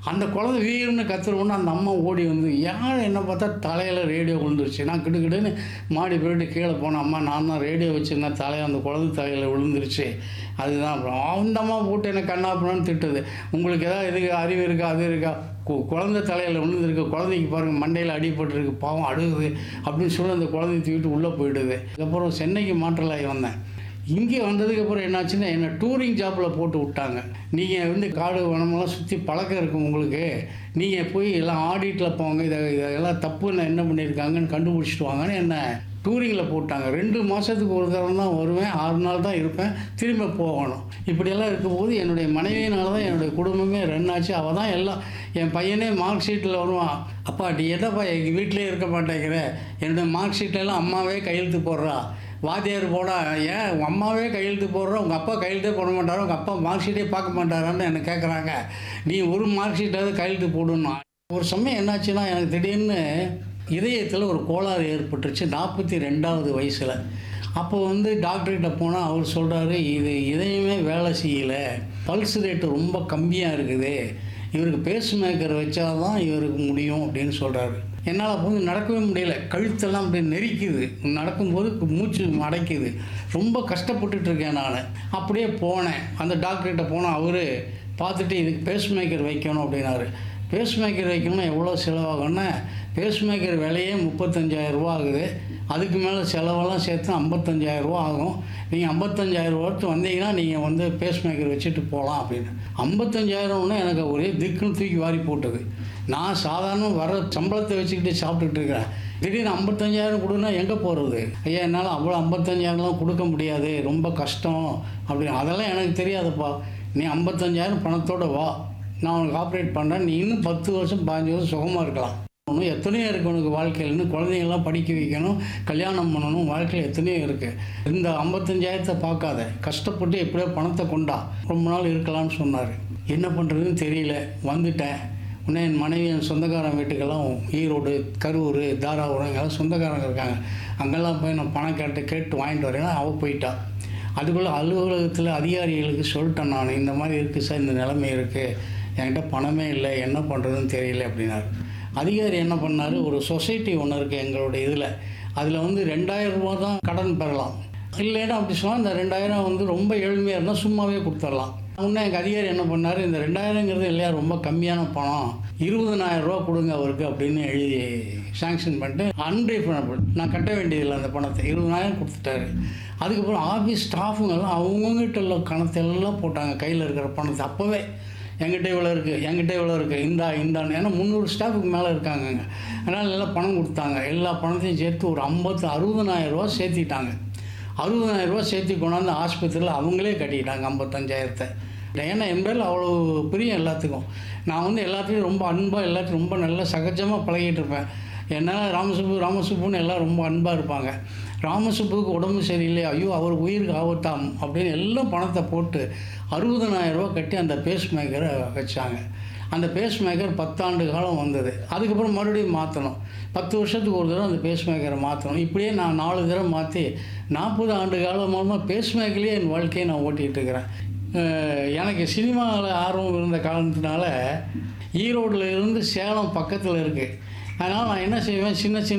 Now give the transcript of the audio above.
அந்த குழந்தை வீர்னு கத்துறவுன்னு அந்த அம்மா ஓடி வந்து யார் என்ன பார்த்தா தலையில் ரேடியோ விழுந்துருச்சு நான் கிடுக்கிடுன்னு மாடி போயிட்டு கீழே போனேன் அம்மா நான் தான் ரேடியோ வச்சுருந்தேன் தலையை அந்த குழந்தை தலையில் விழுந்துருச்சு அதுதான் அப்புறம் அந்த அம்மா போட்டு என்ன கண்ணாப்புறான்னு திட்டுது உங்களுக்கு ஏதாவது இதுக்கு அறிவு இருக்கா அது இருக்கா கு- குழந்தை தலையில் விழுந்திருக்கு குழந்தைக்கு பாருங்கள் மண்டையில் அடிபட்டிருக்கு பாவம் அழுகுது அப்படின்னு சொல்லி அந்த குழந்தைய தூக்கிட்டு உள்ளே போயிடுது அதுக்கப்புறம் சென்னைக்கு மாற்றலாகி வந்தேன் இங்கே வந்ததுக்கப்புறம் என்னாச்சுன்னா என்னை டூரிங் ஜாப்பில் போட்டு விட்டாங்க நீங்கள் வந்து காடு வனமெல்லாம் சுற்றி பழக்கம் இருக்கும் உங்களுக்கு நீங்கள் போய் எல்லாம் ஆடிட்டில் போங்க இதை இதெல்லாம் தப்புன்னு என்ன பண்ணியிருக்காங்கன்னு கண்டுபிடிச்சிட்டு வாங்கன்னு என்ன டூரிங்கில் போட்டாங்க ரெண்டு மாதத்துக்கு ஒரு தடவை தான் வருவேன் ஆறு நாள் தான் இருப்பேன் திரும்ப போகணும் இப்படியெல்லாம் இருக்கும்போது என்னுடைய மனைவியினால தான் என்னுடைய குடும்பமே ரன் ஆச்சு அவள் தான் எல்லாம் என் பையனே மார்க் ஷீட்டில் வருவான் அப்பா நீ என்னப்பா எங்கள் வீட்டிலே இருக்க மாட்டேங்கிற என்னுடைய மார்க் ஷீட்லலாம் அம்மாவே கையெழுத்து போடுறா வாத்தியார் போடா ஏன் உங்கள் அம்மாவே கையெழுத்து போடுற உங்கள் அப்பா கையெழுத்தே போட மாட்டாரோ உங்கள் அப்பா மார்க் ஷீட்டே பார்க்க மாட்டாரான்னு என்னை கேட்குறாங்க நீ ஒரு மார்க் ஷீட்டாவது கையெழுத்து போடணும் ஒரு சமயம் என்னாச்சுன்னா எனக்கு திடீர்னு இதயத்தில் ஒரு கோளாறு ஏற்பட்டுருச்சு நாற்பத்தி ரெண்டாவது வயசில் அப்போ வந்து டாக்டர்கிட்ட போனால் அவர் சொல்கிறாரு இது இதயமே வேலை செய்யலை பல்ஸ் ரேட்டு ரொம்ப கம்மியாக இருக்குது இவருக்கு பேஸ் மேக்கர் வச்சா தான் இவருக்கு முடியும் அப்படின்னு சொல்கிறாரு என்னால் அப்போ வந்து நடக்கவே முடியல கழுத்தெல்லாம் அப்படியே நெரிக்குது நடக்கும்போது மூச்சு அடைக்குது ரொம்ப கஷ்டப்பட்டுட்டு இருக்கேன் நான் அப்படியே போனேன் அந்த டாக்டர்கிட்ட போனால் அவர் பார்த்துட்டு இதுக்கு பேஸ் மேக்கர் வைக்கணும் அப்படின்னாரு பேஸ் மேக்கர் வைக்கணும்னா எவ்வளோ செலவாகும்னா பேஸ் மேக்கர் விலையே முப்பத்தஞ்சாயிரம் ரூபா ஆகுது அதுக்கு மேலே செலவெல்லாம் சேர்த்து ஐம்பத்தஞ்சாயிரம் ரூபா ஆகும் நீங்கள் ஐம்பத்தஞ்சாயிரம் ரூபாய்க்கு வந்தீங்கன்னா நீங்கள் வந்து பேஸ் மேக்கர் வச்சுட்டு போகலாம் அப்படின்னு ஐம்பத்தஞ்சாயிரம்னு எனக்கு ஒரே திக்குன்னு தூக்கி வாரி போட்டது நான் சாதாரண வர சம்பளத்தை வச்சுக்கிட்டு சாப்பிட்டுட்டு இருக்கிறேன் திடீர்னு ஐம்பத்தஞ்சாயிரம் கொடுன்னா எங்கே போகிறது ஐயா என்னால் அவ்வளோ ஐம்பத்தஞ்சாயிரம்லாம் கொடுக்க முடியாது ரொம்ப கஷ்டம் அப்படின்னு அதெல்லாம் எனக்கு தெரியாதுப்பா நீ ஐம்பத்தஞ்சாயிரம் பணத்தோட வா நான் உனக்கு ஆப்ரேட் பண்ணுறேன் நீ இன்னும் பத்து வருஷம் பதினஞ்சு வருஷம் சுகமாக இருக்கலாம் இன்னும் எத்தனையோ இருக்குது உனக்கு வாழ்க்கையில் இன்னும் குழந்தைங்கள்லாம் படிக்க வைக்கணும் கல்யாணம் பண்ணணும் வாழ்க்கையில் எத்தனையோ இருக்குது இந்த ஐம்பத்தஞ்சாயிரத்தை பார்க்காத கஷ்டப்பட்டு எப்படியோ பணத்தை கொண்டா ரொம்ப நாள் இருக்கலாம்னு சொன்னார் என்ன பண்ணுறதுன்னு தெரியல வந்துட்டேன் உடனே என் மனைவி என் சொந்தக்காரன் வீட்டுக்கெல்லாம் ஈரோடு கரூர் தாராபுரம் இங்கெல்லாம் சொந்தக்காரங்க இருக்காங்க அங்கெல்லாம் போய் நான் பணம் கேட்டு கேட்டு வாங்கிட்டு வரேன்னா அவள் போயிட்டா அதுக்குள்ளே அலுவலகத்தில் அதிகாரிகளுக்கு சொல்லிட்டேன் நான் இந்த மாதிரி இருக்குது சார் இந்த நிலைமை இருக்குது என்கிட்ட பணமே இல்லை என்ன பண்ணுறதுன்னு தெரியல அப்படின்னாரு அதிகாரி என்ன பண்ணார் ஒரு சொசைட்டி ஒன்று இருக்குது எங்களுடைய இதில் அதில் வந்து ரெண்டாயிரம் ரூபா தான் கடன் பெறலாம் இல்லைன்னா அப்படி சொன்னால் இந்த ரெண்டாயிரம் வந்து ரொம்ப ஏழ்மையாக இருந்தால் சும்மாவே கொடுத்துடலாம் உடனே எங்கள் அதிகாரி என்ன பண்ணார் இந்த ரெண்டாயிரங்கிறது இல்லையா ரொம்ப கம்மியான பணம் இருபதனாயிரம் ரூபா கொடுங்க அவருக்கு அப்படின்னு எழுதி சாங்ஷன் பண்ணிட்டு அன்ரீஃபண்டபிள் நான் கட்ட வேண்டியதில்லை அந்த பணத்தை இருபதனாயிரம் கொடுத்துட்டாரு அதுக்கப்புறம் ஆஃபீஸ் ஸ்டாஃபுங்கெல்லாம் அவங்ககிட்ட உள்ள கணத்தை எல்லாம் போட்டாங்க கையில் இருக்கிற பணத்தை அப்போவே என்கிட்ட இவ்வளோ இருக்குது என்கிட்ட இவ்வளோ இருக்குது இந்தா இந்தான்னு ஏன்னா முந்நூறு ஸ்டாஃபுக்கு மேலே இருக்காங்கங்க அதனால் எல்லாம் பணம் கொடுத்தாங்க எல்லா பணத்தையும் சேர்த்து ஒரு ஐம்பத்து அறுபதனாயிரம் ரூபா சேர்த்திட்டாங்க அறுபதனாயிரம் ரூபா சேர்த்து கொண்டாந்து ஆஸ்பத்திரியில் அவங்களே கட்டிக்கிட்டாங்க ஐம்பத்தஞ்சாயிரத்தை ஏன்னா என் பேரில் அவ்வளோ பிரியம் எல்லாத்துக்கும் நான் வந்து எல்லாத்தையும் ரொம்ப அன்பாக எல்லாத்தையும் ரொம்ப நல்லா சகஜமாக பழகிட்டு இருப்பேன் என்னால் ராமசுப்பு ராமசுப்புன்னு எல்லாம் ரொம்ப அன்பாக இருப்பாங்க ராமசுப்புக்கு உடம்பு சரியில்லை ஐயோ அவர் உயிருக்கு ஆபத்தாம் அப்படின்னு எல்லாம் பணத்தை போட்டு அறுபதனாயிரம் ரூபா கட்டி அந்த பேஸ் மேக்கரை வச்சாங்க அந்த பேஸ் மேக்கர் பத்தாண்டு காலம் வந்தது அதுக்கப்புறம் மறுபடியும் மாற்றணும் பத்து வருஷத்துக்கு ஒரு தடவை அந்த பேஸ் மேக்கரை மாற்றணும் இப்படியே நான் நாலு தடவை மாற்றி நாற்பது ஆண்டு காலமாக பேஸ் மேக்கர்லேயே என் வாழ்க்கையை நான் ஓட்டிகிட்டு இருக்கிறேன் அஹ் எனக்கு சினிமாவில் ஆர்வம் இருந்த காரணத்தினால ஈரோட்டில் இருந்து சேலம் பக்கத்தில் இருக்குது அதனால் நான் என்ன செய்வேன் சின்ன சின்ன